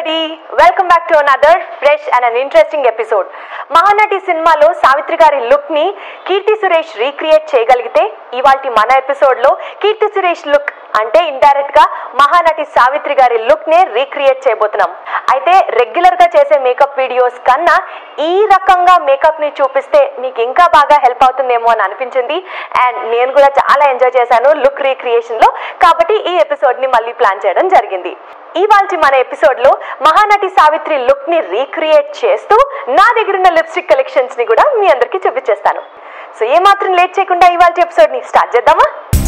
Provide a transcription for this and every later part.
Everybody welcome back to another fresh and an interesting episode Mahanati సినిమాలో సావిత్రి గారి look ని కీర్తి Suresh recreate చేయగలిగితే ఇవాల్టి మన ఎపిసోడ్ లో కీర్తి సురేష్ లుక్ అంటే ఇండైరెక్ట్ గా మహానటి సావిత్రి గారి లుక్ నే రీక్రియేట్ చేయబోతున్నాం అయితే రెగ్యులర్ గా చేసే మేకప్ వీడియోస్ కన్నా ఈ రకంగా మేకప్ ని చూపిస్తే మీకు ఇంకా బాగా హెల్ప్ అవుతుందేమో అని అనిపించింది అండ్ నేను కూడా చాలా ఎంజాయ్ చేశాను లుక్ రీక్రియేషన్ లో కాబట్టి ఈ ఎపిసోడ్ ని మళ్ళీ ప్లాన్ చేయడం జరిగింది ఇవాళ మన ఎపిసోడ్ లో మహానటి సావిత్రి లుక్ ని రీక్రియేట్ చేస్తూ నా దగ్గర ఉన్న లిప్స్టిక్ కలెక్షన్స్ ని కూడా మీ అందరికి చూపించేస్తాను సో ఏ మాత్రం లేట్ చేయకుండా ఇవాళ ఎపిసోడ్ ని స్టార్ట్ చేద్దామా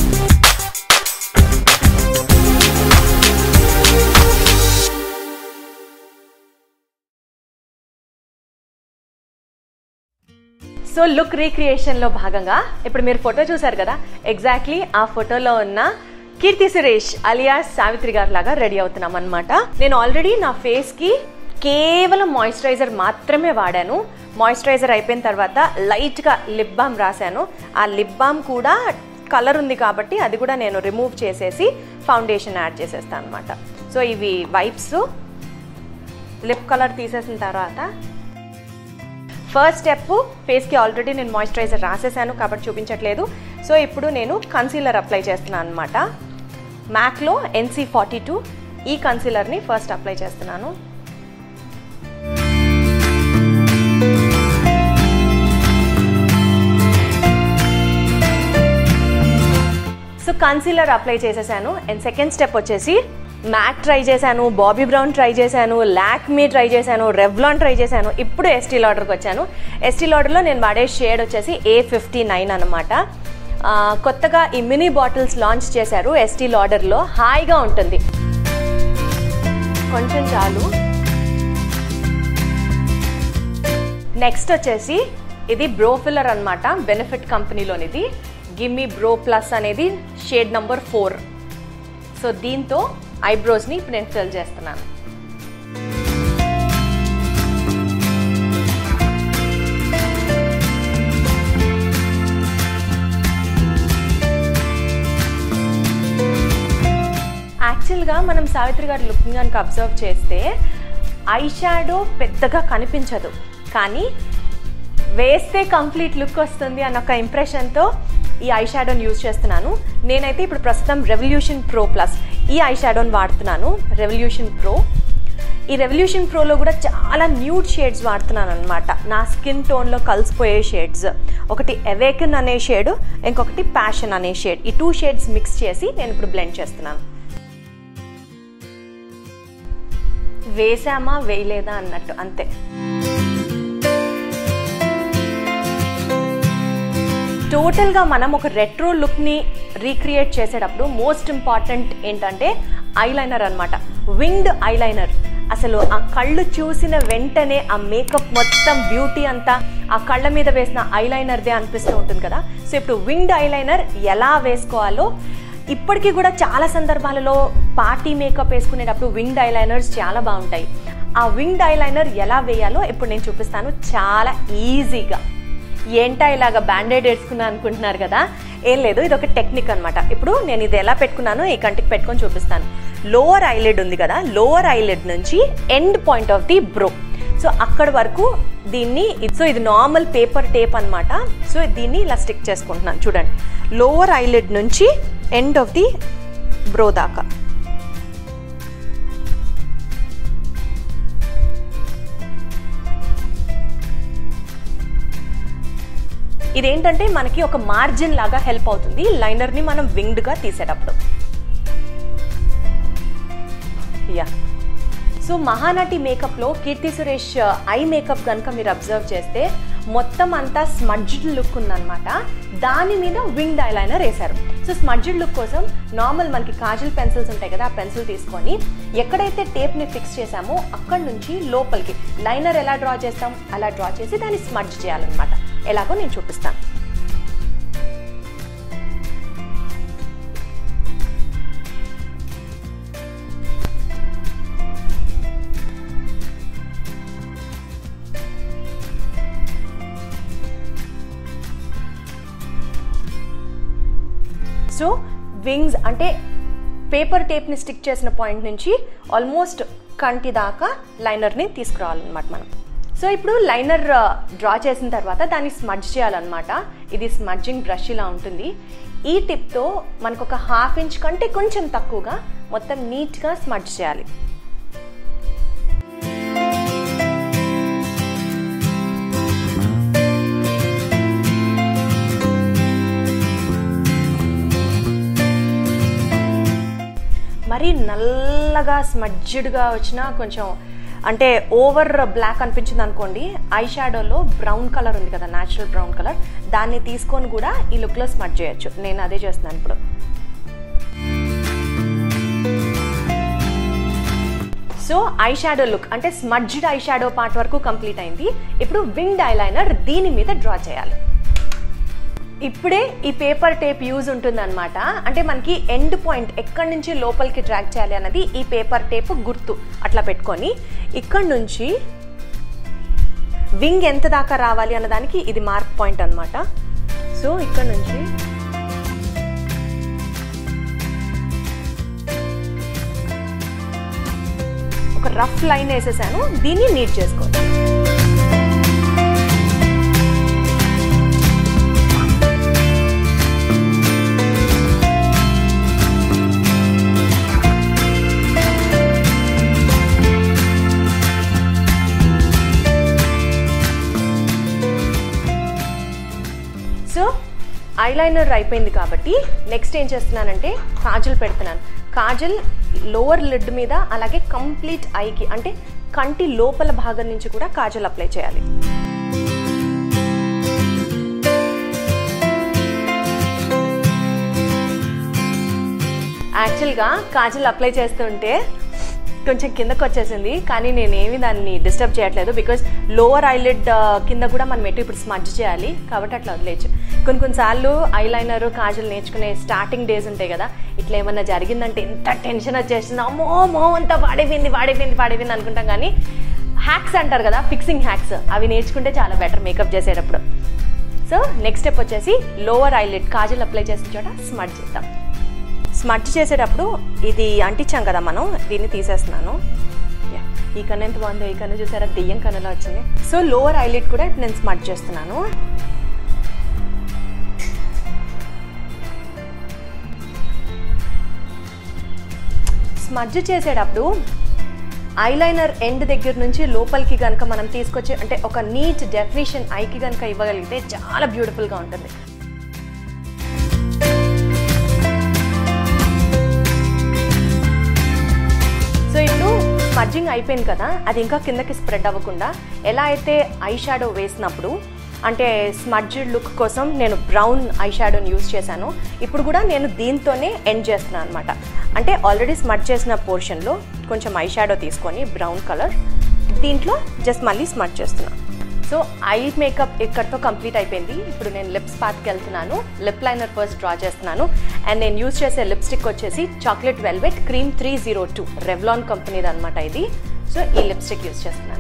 సో లుక్ రీక్రియేషన్లో భాగంగా ఇప్పుడు మీరు ఫోటో చూసారు కదా ఎగ్జాక్ట్లీ ఆ ఫోటోలో ఉన్న కీర్తి సురేష్ అలియాస్ సావిత్రి గారి లాగా రెడీ అవుతున్నాం అనమాట నేను ఆల్రెడీ నా ఫేస్కి కేవలం మాయిశ్చరైజర్ మాత్రమే వాడాను మాయిశ్చరైజర్ అయిపోయిన తర్వాత లైట్గా లిప్ బామ్ రాశాను ఆ లిప్ బామ్ కూడా కలర్ ఉంది కాబట్టి అది కూడా నేను రిమూవ్ చేసేసి ఫౌండేషన్ యాడ్ చేసేస్తాను అనమాట సో ఇవి వైప్స్ లిప్ కలర్ తీసేసిన తర్వాత ఫస్ట్ స్టెప్ ఫేస్కి ఆల్రెడీ నేను మాయిశ్చరైజర్ రాసేసాను కాబట్టి చూపించట్లేదు సో ఇప్పుడు నేను కన్సీలర్ అప్లై చేస్తున్నాను అనమాట మ్యాక్లో ఎన్సీ ఫార్టీ టూ ఈ కన్సీలర్ని ఫస్ట్ అప్లై చేస్తున్నాను సో కన్సీలర్ అప్లై చేసేసాను అండ్ సెకండ్ స్టెప్ వచ్చేసి మ్యాక్ ట్రై చేశాను బాబీ బ్రౌన్ ట్రై చేశాను లాక్మీ ట్రై చేశాను రెవ్లాన్ ట్రై చేశాను ఇప్పుడు ఎస్టీ లాడర్కి వచ్చాను ఎస్టీ లాడర్లో నేను వాడే షేడ్ వచ్చేసి ఏ ఫిఫ్టీ నైన్ అనమాట కొత్తగా ఈ మినీ బాటిల్స్ లాంచ్ చేశారు ఎస్టీ లాడర్లో హాయిగా ఉంటుంది కొంచెం చాలు నెక్స్ట్ వచ్చేసి ఇది బ్రో ఫిల్లర్ అనమాట బెనిఫిట్ కంపెనీలోనిది గిమ్మీ బ్రో ప్లస్ అనేది షేడ్ నంబర్ ఫోర్ సో దీంతో ఐబ్రోస్ని ఇప్పుడు నేను ఫిల్ చేస్తున్నాను యాక్చువల్గా మనం సావిత్రి గారి లుక్ కనుక అబ్జర్వ్ చేస్తే ఐ షాడో పెద్దగా కనిపించదు కానీ వేస్తే కంప్లీట్ లుక్ వస్తుంది అన్న ఒక ఇంప్రెషన్తో ఈ ఐ షాడోని యూజ్ చేస్తున్నాను నేనైతే ఇప్పుడు ప్రస్తుతం రెవల్యూషన్ ప్రో ప్లస్ ఈ ఐ షాడోని వాడుతున్నాను రెవల్యూషన్ ప్రో ఈ రెవల్యూషన్ ప్రోలో కూడా చాలా న్యూడ్ షేడ్స్ వాడుతున్నాను అనమాట నా స్కిన్ టోన్లో కలిసిపోయే షేడ్స్ ఒకటి అవేకన్ అనే షేడ్ ఇంకొకటి ప్యాషన్ అనే షేడ్ ఈ టూ షేడ్స్ మిక్స్ చేసి నేను ఇప్పుడు బ్లెండ్ చేస్తున్నాను వేసామా వేయలేదా అన్నట్టు అంతే టోటల్గా మనం ఒక రెట్రో లుక్ని రీక్రియేట్ చేసేటప్పుడు మోస్ట్ ఇంపార్టెంట్ ఏంటంటే ఐలైనర్ అనమాట వింగ్డ్ ఐలైనర్ అసలు ఆ కళ్ళు చూసిన వెంటనే ఆ మేకప్ మొత్తం బ్యూటీ అంతా ఆ కళ్ళ మీద వేసిన ఐలైనర్దే అనిపిస్తూ ఉంటుంది కదా సో ఇప్పుడు వింగ్డ్ ఐలైనర్ ఎలా వేసుకోవాలో ఇప్పటికీ కూడా చాలా సందర్భాలలో పార్టీ మేకప్ వేసుకునేటప్పుడు వింగ్డ్ ఐలైనర్స్ చాలా బాగుంటాయి ఆ వింగ్డ్ ఐలైనర్ ఎలా వేయాలో ఇప్పుడు నేను చూపిస్తాను చాలా ఈజీగా ఏంటా ఇలాగ బ్యాండేడ్ వేసుకున్నా అనుకుంటున్నారు కదా ఏం లేదు ఇది ఒక టెక్నిక్ అనమాట ఇప్పుడు నేను ఇది ఎలా పెట్టుకున్నానో ఈ కంటికి పెట్టుకొని చూపిస్తాను లోవర్ ఐలెడ్ ఉంది కదా లోవర్ ఐలెడ్ నుంచి end point of the brow so అక్కడ వరకు దీన్ని సో ఇది నార్మల్ పేపర్ టేప్ అనమాట సో దీన్ని ఇలా స్టిక్ చేసుకుంటున్నాను చూడండి లోవర్ ఐలెడ్ నుంచి ఎండ్ ఆఫ్ ది బ్రో దాకా ఇదేంటంటే మనకి ఒక మార్జిన్ లాగా హెల్ప్ అవుతుంది లైనర్ని మనం వింగ్డ్గా తీసేటప్పుడు యా సో మహానటి మేకప్లో కీర్తి సురేష్ ఐ మేకప్ కనుక మీరు అబ్జర్వ్ చేస్తే మొత్తం అంతా స్మడ్జ్డ్ లుక్ ఉందన్నమాట దాని మీద వింగ్డ్ ఐలైనర్ వేశారు సో స్మడ్జ్డ్ లుక్ కోసం నార్మల్ మనకి కాజల్ పెన్సిల్స్ ఉంటాయి కదా ఆ పెన్సిల్ తీసుకొని ఎక్కడైతే టేప్ని ఫిక్స్ చేసామో అక్కడ నుంచి లోపలికి లైనర్ ఎలా డ్రా చేస్తాం అలా డ్రా చేసి దాన్ని స్మడ్జ్ చేయాలన్నమాట ఎలాగో నేను చూపిస్తాను సో వింగ్స్ అంటే పేపర్ టేప్ని స్టిక్ చేసిన పాయింట్ నుంచి ఆల్మోస్ట్ కంటి దాకా లైనర్ని తీసుకురావాలన్నమాట మనం సో ఇప్పుడు లైనర్ డ్రా చేసిన తర్వాత దాన్ని స్మడ్జ్ చేయాలన్నమాట ఇది స్మడ్జింగ్ బ్రష్ ఇలా ఉంటుంది ఈ టిప్తో మనకు ఒక హాఫ్ ఇంచ్ కంటే కొంచెం తక్కువగా మొత్తం నీట్గా స్మడ్జ్ చేయాలి మరీ నల్లగా స్మడ్జ్డ్గా వచ్చిన కొంచెం అంటే ఓవర్ బ్లాక్ అనిపించింది అనుకోండి ఐ షాడోలో బ్రౌన్ కలర్ ఉంది కదా న్యాచురల్ బ్రౌన్ కలర్ దాన్ని తీసుకొని కూడా ఈ లుక్లో స్మడ్జ్ చేయొచ్చు నేను అదే చేస్తున్నాను ఇప్పుడు సో ఐ షాడో లుక్ అంటే స్మడ్జ్డ్ ఐ షాడో పార్ట్ వరకు కంప్లీట్ అయింది ఇప్పుడు వింగ్డ్ ఐలైనర్ దీని మీద డ్రా చేయాలి ఇప్పుడే ఈ పేపర్ టేప్ యూజ్ ఉంటుందన్నమాట అంటే మనకి ఎండ్ పాయింట్ ఎక్కడి నుంచి లోపలికి డ్రాగ్ చేయాలి అన్నది ఈ పేపర్ టేప్ గుర్తు అట్లా పెట్టుకొని ఇక్కడ నుంచి వింగ్ ఎంత దాకా రావాలి అన్నదానికి ఇది మార్క్ పాయింట్ అనమాట సో ఇక్కడ నుంచి ఒక రఫ్ లైన్ వేసేసాను దీన్ని నీట్ చేసుకోవచ్చు సో ఐలైనర్ అయిపోయింది కాబట్టి నెక్స్ట్ ఏం చేస్తున్నానంటే కాజల్ పెడుతున్నాను కాజల్ లోవర్ లిడ్ మీద అలాగే కంప్లీట్ ఐకి అంటే కంటి లోపల భాగం నుంచి కూడా కాజల్ అప్లై చేయాలి యాక్చువల్గా కాజల్ అప్లై చేస్తుంటే కొంచెం కిందకు వచ్చేసింది కానీ నేనేమి దాన్ని డిస్టర్బ్ చేయట్లేదు బికాజ్ లోవర్ ఐలిడ్ కింద కూడా మనం ఎటు ఇప్పుడు స్మడ్జ్ చేయాలి కాబట్టి అట్లా వదిలేయచ్చు కొన్ని కొన్నిసార్లు ఐలైనర్ కాజల్ నేర్చుకునే స్టార్టింగ్ డేస్ ఉంటాయి కదా ఇట్లా ఏమన్నా జరిగిందంటే ఎంత టెన్షన్ వచ్చేసింది అమ్మో మో అంతా వాడిపోయింది వాడిపోయింది వాడిపోయింది అనుకుంటాం కానీ హ్యాక్స్ అంటారు కదా ఫిక్సింగ్ హ్యాక్స్ అవి నేర్చుకుంటే చాలా బెటర్ మేకప్ చేసేటప్పుడు సో నెక్స్ట్ స్టెప్ వచ్చేసి లోవర్ ఐలిడ్ కాజల్ అప్లై చేసిన చోట స్మడ్జ్ చేద్దాం స్మడ్జ్ చేసేటప్పుడు ఇది అంటించాం కదా మనం దీన్ని తీసేస్తున్నాను యా, ఈ కన్ను ఎంత బాగుందో ఈ కన్ను చూసారా దెయ్యం కన్నులా వచ్చింది సో లోవర్ ఐలిడ్ కూడా ఇప్పుడు నేను స్మడ్జ్ చేస్తున్నాను స్మడ్జ్ చేసేటప్పుడు ఐలైనర్ ఎండ్ దగ్గర నుంచి లోపలికి కనుక మనం తీసుకొచ్చి అంటే ఒక నీట్ డెఫినేషన్ ఐకి కనుక ఇవ్వగలిగితే చాలా బ్యూటిఫుల్గా ఉంటుంది సో ఇప్పుడు స్మడ్జింగ్ అయిపోయింది కదా అది ఇంకా కిందకి స్ప్రెడ్ అవ్వకుండా ఎలా అయితే ఐ షాడో వేసినప్పుడు అంటే స్మడ్జ్డ్ లుక్ కోసం నేను బ్రౌన్ ఐ షాడోని యూజ్ చేశాను ఇప్పుడు కూడా నేను దీంతోనే ఎండ్ చేస్తున్నాను అనమాట అంటే ఆల్రెడీ స్మడ్జ్ చేసిన పోర్షన్లో కొంచెం ఐ షాడో తీసుకొని బ్రౌన్ కలర్ దీంట్లో జస్ట్ మళ్ళీ స్మడ్జ్ చేస్తున్నాను సో ఐ మేకప్ ఇక్కడితో కంప్లీట్ అయిపోయింది ఇప్పుడు నేను లిప్స్ పాత్కి వెళ్తున్నాను లిప్ లైనర్ ఫస్ట్ డ్రా చేస్తున్నాను అండ్ నేను యూజ్ చేసే లిప్స్టిక్ వచ్చేసి chocolate velvet cream three zero two Revlon కంపెనీది అనమాట ఇది సో ఈ లిప్స్టిక్ యూజ్ చేస్తున్నాను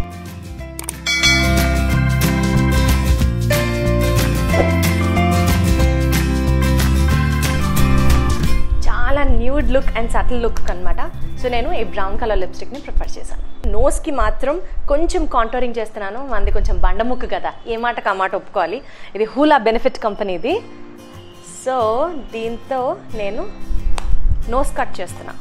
చాలా nude look and subtle look అనమాట సో నేను ఈ బ్రౌన్ కలర్ లిప్స్టిక్ని ప్రిఫర్ చేశాను నోస్కి మాత్రం కొంచెం కాంటోరింగ్ చేస్తున్నాను మనది కొంచెం బండముక్కు కదా ఏ మాటకు ఆ మాట ఒప్పుకోవాలి ఇది హూలా బెనిఫిట్ కంపెనీది సో దీంతో నేను నోస్ కట్ చేస్తున్నా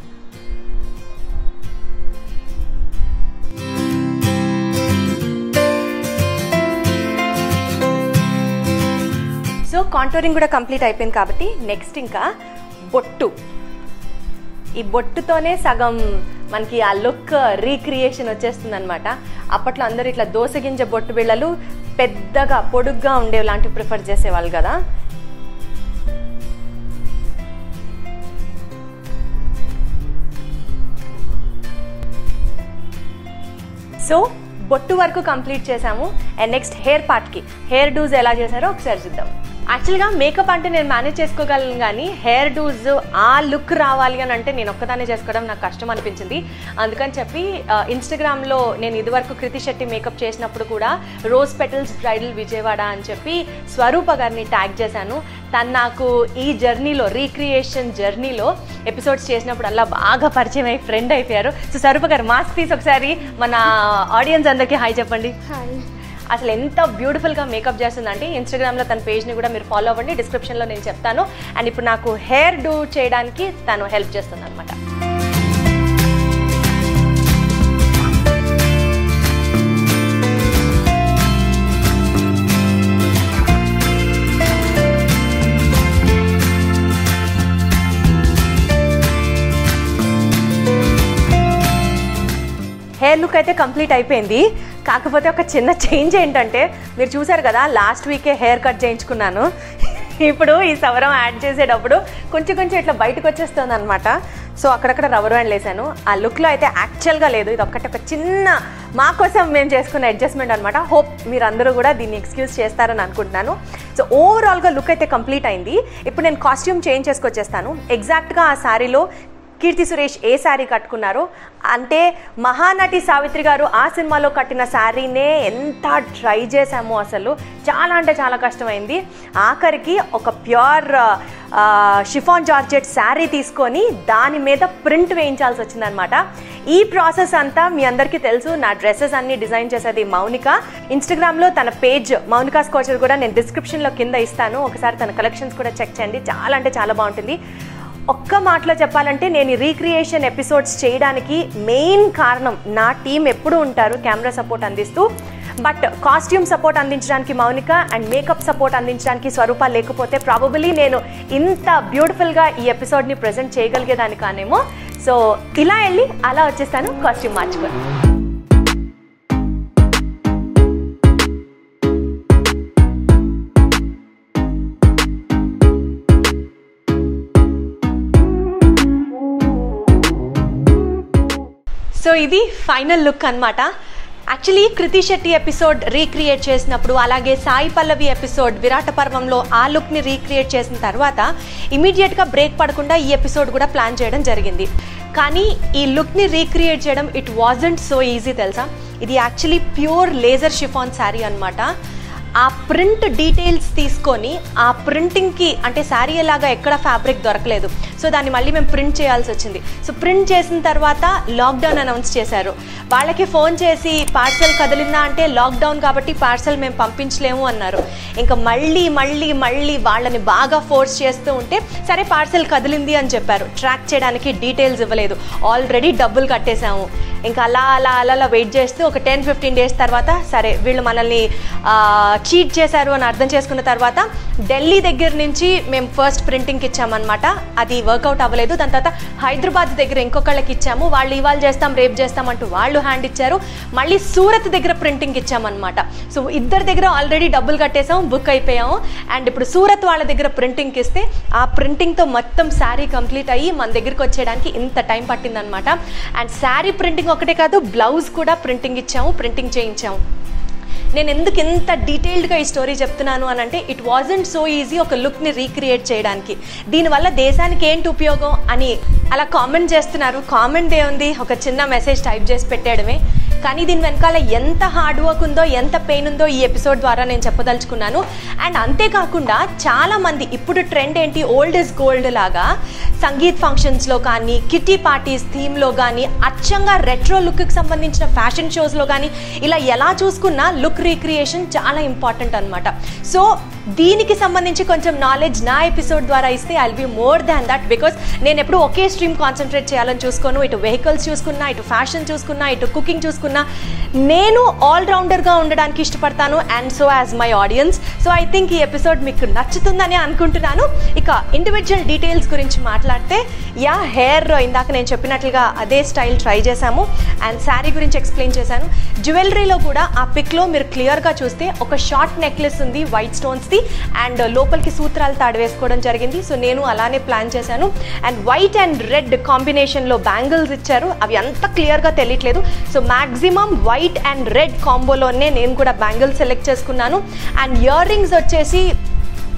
సో కాంటోరింగ్ కూడా కంప్లీట్ అయిపోయింది కాబట్టి నెక్స్ట్ ఇంకా బొట్టు ఈ బొట్టుతోనే సగం మనకి ఆ లుక్ రీక్రియేషన్ వచ్చేస్తుంది అనమాట అప్పట్లో అందరూ ఇట్లా దోసగింజ బొట్టు బిళ్ళలు పెద్దగా పొడుగ్గా ఉండేవి లాంటివి ప్రిఫర్ చేసేవాళ్ళు కదా సో బొట్టు వరకు కంప్లీట్ చేసాము అండ్ నెక్స్ట్ హెయిర్ పార్ట్కి హెయిర్ డూస్ ఎలా చేశారో ఒకసారి చూద్దాం యాక్చువల్గా మేకప్ అంటే నేను మేనేజ్ చేసుకోగలను కానీ హెయిర్ డూస్ ఆ లుక్ రావాలి అని అంటే నేను ఒక్కదానే చేసుకోవడం నాకు కష్టం అనిపించింది అందుకని చెప్పి ఇన్స్టాగ్రామ్లో నేను ఇదివరకు కృతి శెట్టి మేకప్ చేసినప్పుడు కూడా రోజ్ పెటల్స్ బ్రైడల్ విజయవాడ అని చెప్పి స్వరూప గారిని ట్యాగ్ చేశాను తను నాకు ఈ జర్నీలో రీక్రియేషన్ జర్నీలో ఎపిసోడ్స్ చేసినప్పుడు అలా బాగా పరిచయం అయ్యి ఫ్రెండ్ అయిపోయారు సో స్వరూప గారు మాస్క్ తీసి ఒకసారి మన ఆడియన్స్ అందరికీ హాయ్ చెప్పండి హాయ్ అసలు ఎంత బ్యూటిఫుల్గా మేకప్ చేస్తుందంటే ఇన్స్టాగ్రామ్లో తన పేజ్ని కూడా మీరు ఫాలో అవ్వండి డిస్క్రిప్షన్లో నేను చెప్తాను అండ్ ఇప్పుడు నాకు హెయిర్ డూ చేయడానికి తను హెల్ప్ చేస్తుంది అనమాట హెయిర్ లుక్ అయితే కంప్లీట్ అయిపోయింది కాకపోతే ఒక చిన్న చేంజ్ ఏంటంటే మీరు చూసారు కదా లాస్ట్ వీకే హెయిర్ కట్ చేయించుకున్నాను ఇప్పుడు ఈ సవరం యాడ్ చేసేటప్పుడు కొంచెం కొంచెం ఇట్లా బయటకు వచ్చేస్తుంది అనమాట సో అక్కడక్కడ రబ్బర్ బ్యాండ్ వేసాను ఆ లుక్లో అయితే యాక్చువల్గా లేదు ఇది ఒక్కటి ఒక చిన్న మా కోసం మేము చేసుకున్న అడ్జస్ట్మెంట్ అనమాట హోప్ మీరు అందరూ కూడా దీన్ని ఎక్స్క్యూజ్ చేస్తారని అనుకుంటున్నాను సో ఓవరాల్గా లుక్ అయితే కంప్లీట్ అయింది ఇప్పుడు నేను కాస్ట్యూమ్ చేంజ్ చేసుకొచ్చేస్తాను ఎగ్జాక్ట్గా ఆ శారీలో కీర్తి సురేష్ ఏ శారీ కట్టుకున్నారో అంటే మహానటి సావిత్రి గారు ఆ సినిమాలో కట్టిన శారీనే ఎంత ట్రై చేశామో అసలు చాలా అంటే చాలా కష్టమైంది ఆఖరికి ఒక ప్యూర్ షిఫాన్ జార్జెట్ శారీ తీసుకొని దాని మీద ప్రింట్ వేయించాల్సి వచ్చిందనమాట ఈ ప్రాసెస్ అంతా మీ అందరికీ తెలుసు నా డ్రెస్సెస్ అన్ని డిజైన్ చేసేది మౌనిక ఇన్స్టాగ్రామ్లో తన పేజ్ మౌనికా స్కోచర్ కూడా నేను డిస్క్రిప్షన్లో కింద ఇస్తాను ఒకసారి తన కలెక్షన్స్ కూడా చెక్ చేయండి చాలా అంటే చాలా బాగుంటుంది ఒక్క మాటలో చెప్పాలంటే నేను ఈ రీక్రియేషన్ ఎపిసోడ్స్ చేయడానికి మెయిన్ కారణం నా టీం ఎప్పుడు ఉంటారు కెమెరా సపోర్ట్ అందిస్తూ బట్ కాస్ట్యూమ్ సపోర్ట్ అందించడానికి మౌనిక అండ్ మేకప్ సపోర్ట్ అందించడానికి స్వరూప లేకపోతే ప్రాబబులీ నేను ఇంత బ్యూటిఫుల్గా ఈ ఎపిసోడ్ని ప్రజెంట్ చేయగలిగేదాని కానేమో సో ఇలా వెళ్ళి అలా వచ్చేస్తాను కాస్ట్యూమ్ మార్చుకొని సో ఇది ఫైనల్ లుక్ అన్నమాట actually Kriti Shetty episode recreate చేసినప్పుడు అలాగే సాయి పల్లవి ఎపిసోడ్ విరాట పర్వంలో ఆ లుక్ని రీక్రియేట్ చేసిన తర్వాత ఇమీడియట్గా బ్రేక్ పడకుండా ఈ ఎపిసోడ్ కూడా ప్లాన్ చేయడం జరిగింది కానీ ఈ లుక్ని రీక్రియేట్ చేయడం ఇట్ వాజంట్ సో ఈజీ తెలుసా ఇది actually pure laser chiffon sari అనమాట ఆ ప్రింట్ డీటెయిల్స్ తీసుకొని ఆ ప్రింటింగ్కి అంటే శారీ ఎలాగా ఎక్కడ ఫ్యాబ్రిక్ దొరకలేదు సో దాన్ని మళ్ళీ మేము ప్రింట్ చేయాల్సి వచ్చింది సో ప్రింట్ చేసిన తర్వాత లాక్డౌన్ అనౌన్స్ చేశారు వాళ్ళకి ఫోన్ చేసి పార్సల్ కదిలిందా అంటే లాక్డౌన్ కాబట్టి పార్సల్ మేము పంపించలేము అన్నారు ఇంకా మళ్ళీ మళ్ళీ మళ్ళీ వాళ్ళని బాగా ఫోర్స్ చేస్తూ ఉంటే సరే పార్సల్ కదిలింది అని చెప్పారు ట్రాక్ చేయడానికి డీటెయిల్స్ ఇవ్వలేదు ఆల్రెడీ డబ్బులు కట్టేశాము ఇంకా అలా అలా అలా అలా వెయిట్ చేస్తూ ఒక టెన్ ఫిఫ్టీన్ డేస్ తర్వాత సరే వీళ్ళు మనల్ని చీట్ చేశారు అని అర్థం చేసుకున్న తర్వాత ఢిల్లీ దగ్గర నుంచి మేము ఫస్ట్ ప్రింటింగ్కి ఇచ్చామన్నమాట అది వర్కౌట్ అవ్వలేదు దాని తర్వాత హైదరాబాద్ దగ్గర ఇంకొకళ్ళకి ఇచ్చాము వాళ్ళు ఇవాళ చేస్తాం రేపు చేస్తాం అంటూ వాళ్ళు హ్యాండ్ ఇచ్చారు మళ్ళీ సూరత్ దగ్గర ప్రింటింగ్ ఇచ్చామన్నమాట సో ఇద్దరి దగ్గర ఆల్రెడీ డబ్బులు కట్టేసాం బుక్ అయిపోయాము అండ్ ఇప్పుడు సూరత్ వాళ్ళ దగ్గర ప్రింటింగ్కి ఇస్తే ఆ ప్రింటింగ్తో మొత్తం శారీ కంప్లీట్ అయ్యి మన దగ్గరికి వచ్చేయడానికి ఇంత టైం పట్టిందనమాట అండ్ శారీ ప్రింటింగ్ ఒకటే కాదు బ్లౌజ్ కూడా ప్రింటింగ్ ఇచ్చాము ప్రింటింగ్ చేయించాము నేను ఎందుకు ఇంత డీటెయిల్డ్గా ఈ స్టోరీ చెప్తున్నాను అని అంటే ఇట్ వాజంట్ సో ఈజీ ఒక లుక్ని రీక్రియేట్ చేయడానికి దీనివల్ల దేశానికి ఏంటి ఉపయోగం అని అలా కామెంట్ చేస్తున్నారు కామెంట్ ఏముంది ఒక చిన్న మెసేజ్ టైప్ చేసి పెట్టేయడమే కానీ దీని వెనకాల ఎంత హార్డ్ వర్క్ ఉందో ఎంత పెయిన్ ఉందో ఈ ఎపిసోడ్ ద్వారా నేను చెప్పదలుచుకున్నాను అండ్ అంతేకాకుండా చాలా మంది ఇప్పుడు ట్రెండ్ ఏంటి ఓల్డ్ ఇస్ గోల్డ్ లాగా సంగీత్ ఫంక్షన్స్లో కానీ కిటీ పార్టీస్ థీమ్లో కానీ అచ్చంగా రెట్రో లుక్కి సంబంధించిన ఫ్యాషన్ షోస్లో కానీ ఇలా ఎలా చూసుకున్నా లుక్ రీక్రియేషన్ చాలా ఇంపార్టెంట్ అనమాట సో దీనికి సంబంధించి కొంచెం నాలెడ్జ్ నా ఎపిసోడ్ ద్వారా ఇస్తే I be more than that because నేను ఎప్పుడు ఒకే స్ట్రీమ్ కాన్సన్ట్రేట్ చేయాలని చూసుకోను ఇటు వెహికల్స్ చూసుకున్నా ఇటు ఫ్యాషన్ చూసుకున్నా ఇటు కుకింగ్ చూసుకున్నా నేను ఆల్రౌండర్గా ఉండడానికి ఇష్టపడతాను and so as my audience so I think ఈ ఎపిసోడ్ మీకు నచ్చుతుందని అనుకుంటున్నాను ఇక ఇండివిజువల్ డీటెయిల్స్ గురించి మాట్లాడితే యా హెయిర్ ఇందాక నేను చెప్పినట్లుగా అదే స్టైల్ ట్రై చేశాము అండ్ శారీ గురించి ఎక్స్ప్లెయిన్ చేశాను జ్యువెలరీలో కూడా ఆ పిక్లో మీరు క్లియర్గా చూస్తే ఒక షార్ట్ నెక్లెస్ ఉంది వైట్ స్టోన్స్ది అండ్ లోపలికి సూత్రాలు తాడు వేసుకోవడం జరిగింది సో నేను అలానే ప్లాన్ చేశాను అండ్ వైట్ అండ్ రెడ్ కాంబినేషన్లో బ్యాంగిల్స్ ఇచ్చారు అవి అంత క్లియర్గా తెలియట్లేదు so maximum white and red కాంబోలోనే నేను కూడా బ్యాంగిల్స్ సెలెక్ట్ చేసుకున్నాను అండ్ ఇయర్ రింగ్స్ వచ్చేసి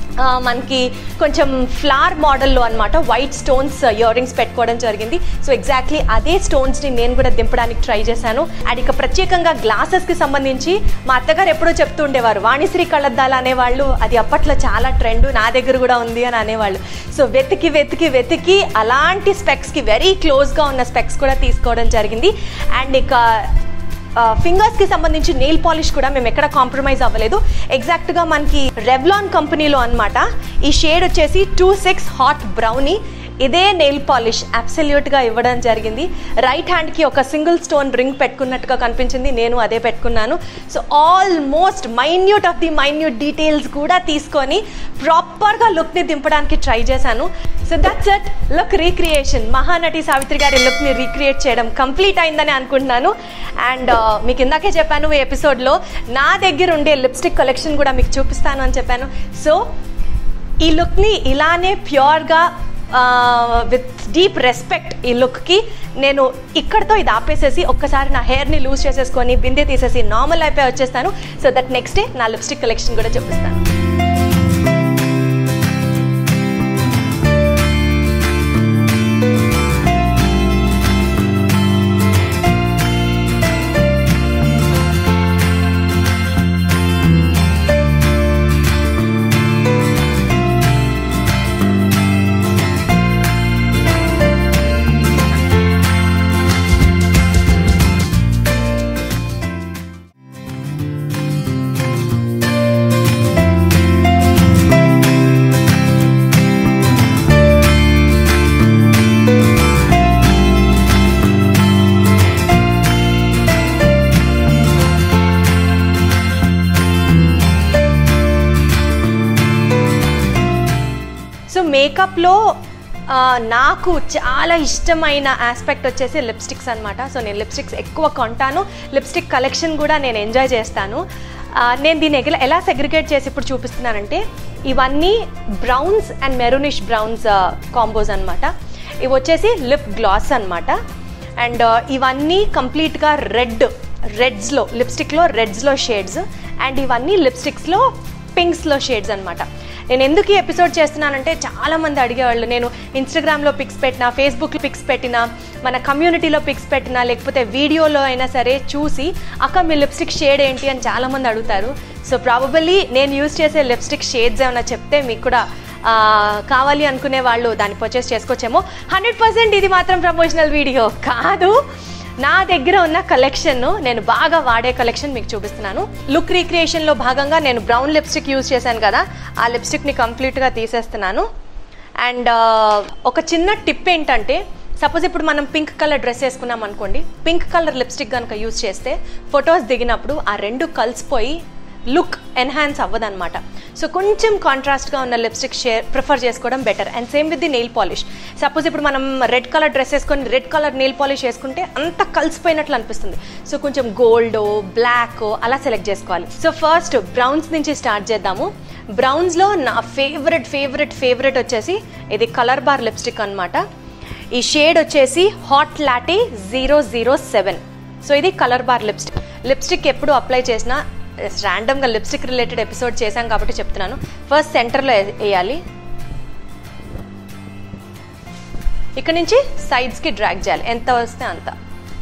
ఆ, మనకి కొంచెం ఫ్లవర్ మోడల్లో అనమాట వైట్ స్టోన్స్ ఇయర్ రింగ్స్ పెట్టుకోవడం జరిగింది సో ఎగ్జాక్ట్లీ అదే స్టోన్స్ని నేను కూడా దింపడానికి ట్రై చేశాను అండ్ ఇక ప్రత్యేకంగా గ్లాసెస్కి సంబంధించి మా అత్తగారు ఎప్పుడో చెప్తూ ఉండేవారు వాణిశ్రీ కళ్ళద్దాలు అనేవాళ్ళు అది అప్పట్లో చాలా ట్రెండ్ నా దగ్గర కూడా ఉంది అని అనేవాళ్ళు సో వెతికి వెతికి వెతికి అలాంటి స్పెక్స్కి వెరీ క్లోజ్గా ఉన్న స్పెక్స్ కూడా తీసుకోవడం జరిగింది అండ్ ఇక ఫింగర్స్కి సంబంధించి నెయిల్ పాలిష్ కూడా మేము ఎక్కడ కాంప్రమైజ్ అవ్వలేదు ఎగ్జాక్ట్గా మనకి రెవ్లాన్ కంపెనీలో అన్నమాట ఈ షేడ్ వచ్చేసి టూ సిక్స్ హాట్ బ్రౌనీ ఇదే నెయిల్ పాలిష్ అబ్సల్యూట్గా ఇవ్వడం జరిగింది రైట్ హ్యాండ్కి ఒక సింగిల్ స్టోన్ రింగ్ పెట్టుకున్నట్టుగా కనిపించింది నేను అదే పెట్టుకున్నాను so almost minute of the minute details కూడా తీసుకొని ప్రాపర్గా లుక్ని దింపడానికి ట్రై చేశాను so that's it look recreation Mahanati Savitri గారి లుక్ని రీక్రియేట్ చేయడం కంప్లీట్ అయిందని అనుకుంటున్నాను అండ్ మీకు ఇందాకే చెప్పాను ఈ ఎపిసోడ్లో నా దగ్గర ఉండే లిప్స్టిక్ కలెక్షన్ కూడా మీకు చూపిస్తాను అని చెప్పాను సో ఈ లుక్ని ఇలానే ప్యూర్గా విత్ డీప్ రెస్పెక్ట్ ఈ లుక్కి నేను ఇక్కడతో ఇది ఆపేసేసి ఒక్కసారి నా హెయిర్ని లూజ్ చేసేసుకొని బిందె తీసేసి నార్మల్ అయిపోయి వచ్చేస్తాను సో దట్ నెక్స్ట్ డే నా లిప్స్టిక్ కలెక్షన్ కూడా చూపిస్తాను సో మేకప్లో ఆ, నాకు చాలా ఇష్టమైన ఆస్పెక్ట్ వచ్చేసి లిప్స్టిక్స్ అనమాట సో నేను లిప్స్టిక్స్ ఎక్కువ కొంటాను లిప్స్టిక్ కలెక్షన్ కూడా నేను ఎంజాయ్ చేస్తాను ఆ, నేను దీన్ని ఎగల- ఎలా సెగ్రిగేట్ చేసి ఇప్పుడు చూపిస్తున్నానంటే ఇవన్నీ browns and maroonish browns combos అనమాట ఇవి వచ్చేసి లిప్ గ్లాస్ అనమాట అండ్ ఇవన్నీ కంప్లీట్గా రెడ్ రెడ్స్లో లిప్స్టిక్లో రెడ్స్లో షేడ్స్ అండ్ ఇవన్నీ లిప్స్టిక్స్లో పింక్స్లో షేడ్స్ అనమాట నేను ఎందుకు ఈ ఎపిసోడ్ చేస్తున్నానంటే చాలా మంది అడిగేవాళ్ళు నేను ఇన్స్టాగ్రామ్లో పిక్స్ పెట్టినా ఫేస్బుక్లో పిక్స్ పెట్టినా మన కమ్యూనిటీలో పిక్స్ పెట్టినా లేకపోతే వీడియోలో అయినా సరే చూసి అక్క మీ లిప్స్టిక్ షేడ్ ఏంటి అని చాలా మంది అడుగుతారు సో ప్రాబబల్లీ నేను యూజ్ చేసే లిప్స్టిక్ షేడ్స్ ఏమైనా చెప్తే మీకు కూడా ఆ, కావాలి అనుకునే వాళ్ళు దాన్ని పర్చేస్ చేసుకోవచ్చేమో హండ్రెడ్ పర్సెంట్ ఇది మాత్రం ప్రమోషనల్ వీడియో కాదు నా దగ్గర ఉన్న కలెక్షన్ నేను బాగా వాడే కలెక్షన్ మీకు చూపిస్తున్నాను లుక్ రీక్రియేషన్లో భాగంగా నేను బ్రౌన్ లిప్స్టిక్ యూజ్ చేశాను కదా ఆ లిప్స్టిక్ని కంప్లీట్గా తీసేస్తున్నాను అండ్ ఒక చిన్న టిప్ ఏంటంటే సపోజ్ ఇప్పుడు మనం పింక్ కలర్ డ్రెస్ వేసుకున్నాం అనుకోండి పింక్ కలర్ లిప్స్టిక్ కనుక యూజ్ చేస్తే ఫొటోస్ దిగినప్పుడు ఆ రెండు కలిసిపోయి లుక్ ఎన్హాన్స్ అవ్వదన్నమాట సో కొంచెం కాంట్రాస్ట్గా ఉన్న లిప్స్టిక్ షేర్ ప్రిఫర్ చేసుకోవడం better and same with the nail polish suppose ఇప్పుడు మనం రెడ్ కలర్ డ్రెస్ వేసుకొని రెడ్ కలర్ నెయిల్ పాలిష్ వేసుకుంటే అంత కలిసిపోయినట్లు అనిపిస్తుంది సో కొంచెం గోల్డ్ బ్లాక్ అలా సెలెక్ట్ చేసుకోవాలి సో ఫస్ట్ బ్రౌన్స్ నుంచి స్టార్ట్ చేద్దాము బ్రౌన్స్లో నా ఫేవరెట్ ఫేవరెట్ ఫేవరెట్ వచ్చేసి ఇది కలర్ బార్ లిప్స్టిక్ అన్నమాట ఈ షేడ్ వచ్చేసి hot latte zero zero seven so ఇది కలర్ బార్ లిప్స్టిక్ లిప్స్టిక్ ఎప్పుడు అప్లై చేసినా ర్యాండమ్గా లిప్స్టిక్ రిలేటెడ్ ఎపిసోడ్ చేశాం కాబట్టి చెప్తున్నాను ఫస్ట్ సెంటర్లో వేయాలి ఇక్కడ నుంచి సైడ్స్కి డ్రాగ్ చేయాలి ఎంత వస్తే అంత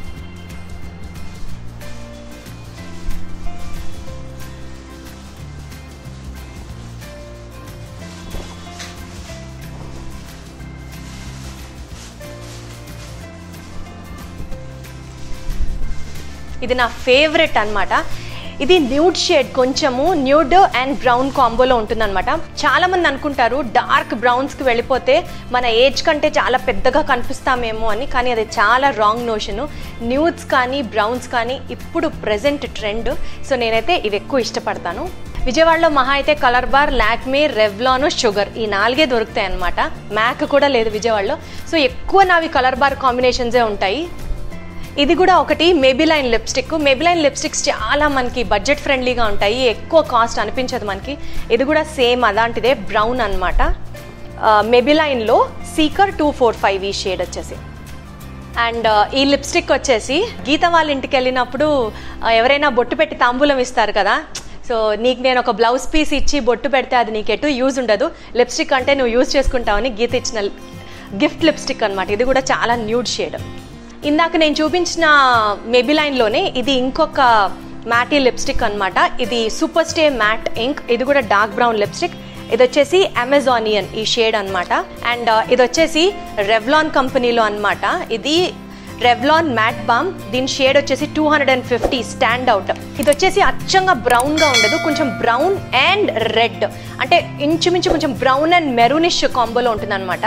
ఇది నా ఫేవరెట్ అన్నమాట ఇది న్యూడ్ షేడ్ కొంచెము న్యూడ్ అండ్ బ్రౌన్ కాంబోలో ఉంటుందన్నమాట చాలా మంది అనుకుంటారు డార్క్ బ్రౌన్స్కి వెళ్ళిపోతే మన ఏజ్ కంటే చాలా పెద్దగా కనిపిస్తామేమో అని కానీ అది చాలా రాంగ్ నోషను న్యూడ్స్ కానీ బ్రౌన్స్ కానీ ఇప్పుడు ప్రెసెంట్ ట్రెండ్ సో నేనైతే ఇవి ఎక్కువ ఇష్టపడతాను విజయవాడలో మహా అయితే colour bar Lakme Revlon Sugar ఈ నాలుగే దొరుకుతాయి అనమాట మ్యాక్ కూడా లేదు విజయవాడలో సో ఎక్కువ నావి కలర్ బార్ కాంబినేషన్సే ఉంటాయి ఇది కూడా ఒకటి మెబిలైన్ లిప్స్టిక్ మెబిలైన్ లిప్స్టిక్స్ చాలా మనకి బడ్జెట్ ఫ్రెండ్లీగా ఉంటాయి ఎక్కువ కాస్ట్ అనిపించదు మనకి ఇది కూడా సేమ్ అలాంటిదే బ్రౌన్ అనమాట మెబిలైన్లో సీకర్ టూ ఫోర్ ఫైవ్ ఈ షేడ్ వచ్చేసి అండ్ ఈ లిప్స్టిక్ వచ్చేసి గీత వాళ్ళ ఇంటికి వెళ్ళినప్పుడు ఆ, ఎవరైనా బొట్టు పెట్టి తాంబూలం ఇస్తారు కదా సో నీకు నేను ఒక బ్లౌజ్ పీస్ ఇచ్చి బొట్టు పెడితే అది నీకు ఎటు యూజ్ ఉండదు లిప్స్టిక్ అంటే నువ్వు యూజ్ చేసుకుంటావని గీత ఇచ్చిన గిఫ్ట్ లిప్స్టిక్ అనమాట ఇది కూడా చాలా న్యూడ్ షేడ్ ఇందాక నేను చూపించిన మెబిలైన్లోనే ఇది ఇంకొక మ్యాటీ లిప్స్టిక్ అన్నమాట ఇది సూపర్ స్టే మ్యాట్ ఇంక్ ఇది కూడా డార్క్ బ్రౌన్ లిప్స్టిక్ ఇది వచ్చేసి అమెజానియన్ ఈ షేడ్ అన్నమాట అండ్ ఇది వచ్చేసి రెవ్లాన్ కంపెనీలో అన్నమాట ఇది రెవ్లాన్ మ్యాట్ బామ్ దీని షేడ్ వచ్చేసి two hundred and fifty stand out ఇది వచ్చేసి అచ్చంగా బ్రౌన్ గా ఉండదు కొంచెం బ్రౌన్ అండ్ రెడ్ అంటే ఇంచుమించు కొంచెం బ్రౌన్ అండ్ మెరూనిష్ కాంబోలో ఉంటుంది అనమాట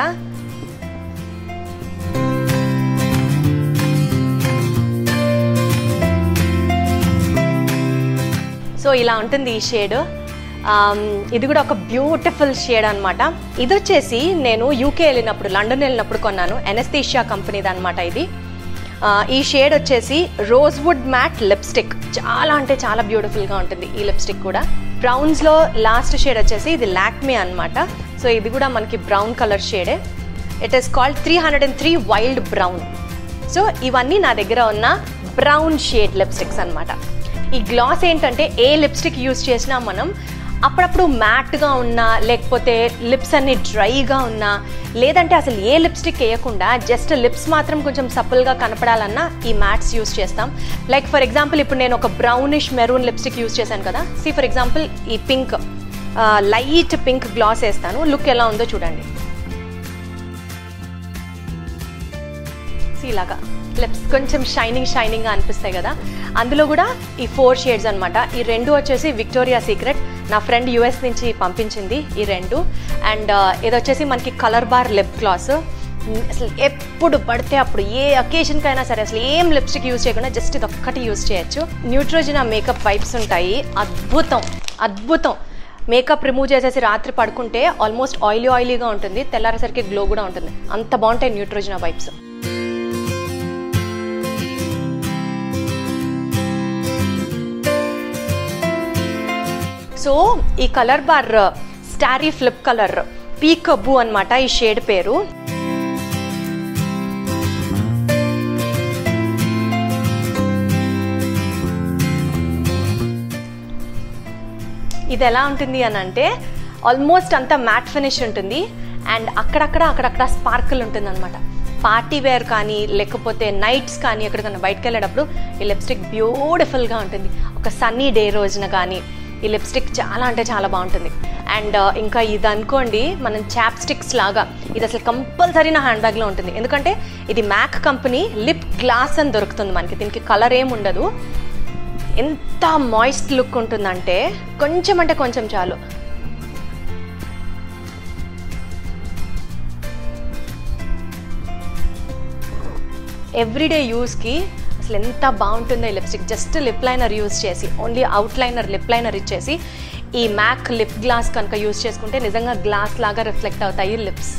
సో ఇలా ఉంటుంది ఈ షేడ్ ఇది కూడా ఒక బ్యూటిఫుల్ షేడ్ అనమాట ఇది వచ్చేసి నేను యూకే వెళ్ళినప్పుడు లండన్ వెళ్ళినప్పుడు కొన్నాను ఎనస్థీషియా కంపెనీది అనమాట ఇది ఆ, ఈ షేడ్ వచ్చేసి రోజ్వుడ్ మ్యాట్ లిప్స్టిక్ చాలా అంటే చాలా బ్యూటిఫుల్గా ఉంటుంది ఈ లిప్స్టిక్ కూడా బ్రౌన్స్లో లాస్ట్ షేడ్ వచ్చేసి ఇది లాక్మే అన్నమాట సో ఇది కూడా మనకి బ్రౌన్ కలర్ షేడే it is called three hundred and three wild brown so ఇవన్నీ నా దగ్గర ఉన్న బ్రౌన్ షేడ్ లిప్స్టిక్స్ అన్నమాట ఈ గ్లాస్ ఏంటంటే ఏ లిప్స్టిక్ యూస్ చేసినా మనం అప్పుడప్పుడు మ్యాట్గా ఉన్నా లేకపోతే లిప్స్ అన్ని డ్రైగా ఉన్నా లేదంటే అసలు ఏ లిప్స్టిక్ వేయకుండా జస్ట్ లిప్స్ మాత్రం కొంచెం సప్పుల్గా కనపడాలన్నా ఈ మ్యాట్స్ యూస్ చేస్తాం లైక్ ఫర్ ఎగ్జాంపుల్ ఇప్పుడు నేను ఒక బ్రౌనిష్ మెరూన్ లిప్స్టిక్ యూస్ చేశాను కదా సి ఫర్ ఎగ్జాంపుల్ ఈ పింక్ లైట్ పింక్ గ్లాస్ వేస్తాను లుక్ ఎలా ఉందో చూడండి See ఇలాగా లిప్స్ కొంచెం షైనింగ్ షైనింగ్గా అనిపిస్తాయి కదా అందులో కూడా ఈ ఫోర్ షేడ్స్ అన్నమాట ఈ రెండు వచ్చేసి విక్టోరియా సీక్రెట్ నా ఫ్రెండ్ యుఎస్ నుంచి పంపించింది ఈ రెండు అండ్ ఇది వచ్చేసి మనకి కలర్ బార్ లిప్ గ్లాస్ అసలు ఎప్పుడు పడితే అప్పుడు ఏ అకేషన్కైనా సరే అసలు ఏం లిప్స్టిక్ యూజ్ చేయకుండా జస్ట్ ఇది ఒక్కటి యూజ్ చేయొచ్చు న్యూట్రోజినా మేకప్ వైప్స్ ఉంటాయి అద్భుతం అద్భుతం మేకప్ రిమూవ్ చేసేసి రాత్రి పడుకుంటే ఆల్మోస్ట్ ఆయిలీ ఆయిలీగా ఉంటుంది తెల్లారేసరికి గ్లో కూడా ఉంటుంది అంత బాగుంటాయి న్యూట్రోజినా వైప్స్ సో ఈ colour bar starry flip colour peek boo అనమాట ఈ షేడ్ పేరు ఇది ఎలా ఉంటుంది అని అంటే ఆల్మోస్ట్ అంతా మ్యాట్ ఫినిష్ ఉంటుంది అండ్ అక్కడక్కడ అక్కడక్కడ స్పార్కిల్ ఉంటుంది అనమాట పార్టీ వేర్ కానీ లేకపోతే నైట్స్ కానీ ఎక్కడికైనా బయటకు వెళ్ళేటప్పుడు ఈ లిప్స్టిక్ బ్యూటిఫుల్గా ఉంటుంది ఒక సన్నీ డే రోజున కానీ ఈ లిప్స్టిక్ చాలా అంటే చాలా బాగుంటుంది అండ్ ఇంకా ఇది అనుకోండి మనం చాప్ స్టిక్స్ లాగా ఇది అసలు కంపల్సరీ నా హ్యాండ్ బ్యాగ్లో ఉంటుంది ఎందుకంటే ఇది మ్యాక్ కంపెనీ లిప్ గ్లాస్ అని దొరుకుతుంది మనకి దీనికి కలర్ ఏం ఉండదు ఎంత మాయిస్ట్ లుక్ ఉంటుందంటే కొంచెం అంటే కొంచెం చాలు ఎవ్రీడే యూస్కి అసలు ఎంత బాగుంటుందో ఈ lipstick just lip liner use చేసి only out liner lip liner ఇచ్చేసి ఈ మ్యాక్ లిప్ గ్లాస్ కనుక యూస్ చేసుకుంటే నిజంగా గ్లాస్ లాగా రిఫ్లెక్ట్ అవుతాయి లిప్స్